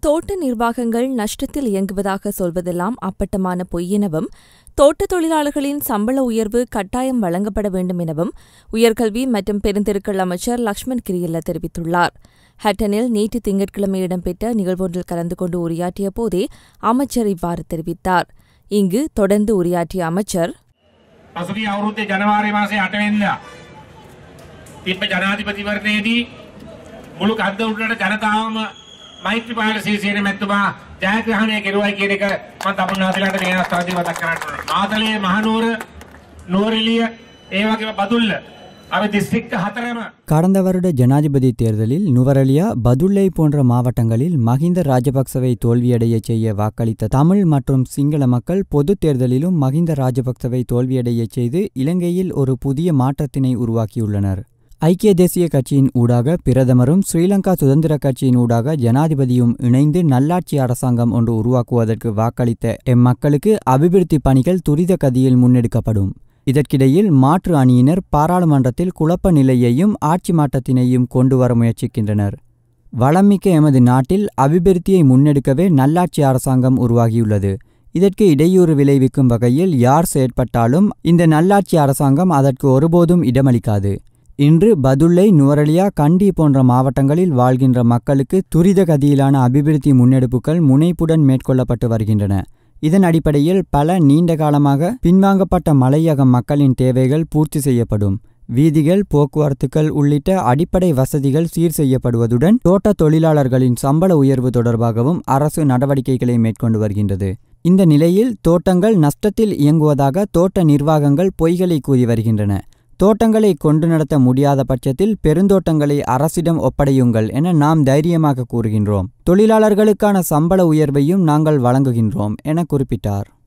தோட்ட நிர்வாகங்கள் நஷ்டத்தில் இயங்குவதாக சொல்வதெல்லாம் அப்பட்டமான பொய் எனவும் தோட்ட தொழிலாளர்களின் சம்பள உயர்வு கட்டாயம் வழங்கப்பட வேண்டும் எனவும் உயர்கல்வி மற்றும் பெருந்தெருக்கள் அமைச்சர் லக்ஷ்மண் கிரியல்ல தெரிவித்துள்ளார் ஹட்டனில் நேற்று திங்கட்கிழமை இடம்பெற்ற நிகழ்வொன்றில் கலந்து கொண்டு உரையாற்றிய போதே அமைச்சர் இவ்வாறு தெரிவித்தார் இங்கு தொடர்ந்து உரையாற்றிய அமைச்சர் පසුගිය අවුරුද්දේ ජනවාරි මාසේ 8 වෙනිදා තිබ්බ ජනාධිපතිවරණයේදී මුළු කද්ද උඩට ජනතාවම මෛත්‍රීපාල සිරිසේන මැතිතුමා ජයග්‍රහණය කෙරුවයි කියන එක මම තමුන්නාසලාට මේ අවස්ථාවේදී මතක් කරන්න ඕන. මාතලේ මහනුවර නුවරඑළිය ඒ වගේම බදුල්ල අපි දිස්ත්‍රික්ක හතරම கடந்த வருட ஜனாதிபதி தேர்தலில் நுவரெலியா பதுல்லை போன்ற மாவட்டங்களில் மஹிந்த ராஜபக்சவை தோல்வியடையச் செய்ய வாக்களித்த தமிழ் மற்றும் சிங்கள மக்கள் பொதுத் தேர்தலிலும் மஹிந்த ராஜபக்சவை தோல்வியடையச் செய்து இலங்கையில் ஒரு புதிய மாற்றத்தினை உருவாக்கியுள்ளனர் ஐக்கிய தேசிய கட்சியின் ஊடாக பிரதமரும் ஸ்ரீலங்கா சுதந்திர கட்சியின் ஊடாக ஜனாதிபதியும் இணைந்து நல்லாட்சி அரசாங்கம் ஒன்று உருவாக்குவதற்கு வாக்களித்த எம்மக்களுக்கு அபிவிருத்தி பணிகள் துரித கதியில் முன்னெடுக்கப்படும் இதற்கிடையில் மாற்று அணியினர் பாராளுமன்றத்தில் குழப்ப நிலையையும் ஆட்சி மாற்றத்தினையும் கொண்டு வர முயற்சிக்கின்றனர் வளமிக்க எமது நாட்டில் அபிவிருத்தியை முன்னெடுக்கவே நல்லாட்சி அரசாங்கம் உருவாகியுள்ளது இதற்கு இடையூறு விளைவிக்கும் வகையில் யார் செயற்பட்டாலும் இந்த நல்லாட்சி அரசாங்கம் அதற்கு ஒருபோதும் இடமளிக்காது இன்று பதுல்லை நுவரலியா கண்டி போன்ற மாவட்டங்களில் வாழ்கின்ற மக்களுக்கு துரித கதியிலான அபிவிருத்தி முன்னெடுப்புகள் முனைப்புடன் மேற்கொள்ளப்பட்டு வருகின்றன இதன் அடிப்படையில் பல நீண்ட காலமாக பின்வாங்கப்பட்ட மலையக மக்களின் தேவைகள் பூர்த்தி செய்யப்படும் வீதிகள் போக்குவரத்துகள் உள்ளிட்ட அடிப்படை வசதிகள் சீர் செய்யப்படுவதுடன் தோட்ட தொழிலாளர்களின் சம்பள உயர்வு தொடர்பாகவும் அரசு நடவடிக்கைகளை மேற்கொண்டு வருகின்றது இந்த நிலையில் தோட்டங்கள் நஷ்டத்தில் இயங்குவதாக தோட்ட நிர்வாகங்கள் பொய்களை கூறி வருகின்றன தோட்டங்களை கொண்டு நடத்த முடியாத பட்சத்தில் பெருந்தோட்டங்களை அரசிடம் ஒப்படையுங்கள் என நாம் தைரியமாக கூறுகின்றோம் தொழிலாளர்களுக்கான சம்பள உயர்வையும் நாங்கள் வழங்குகின்றோம் என குறிப்பிட்டார்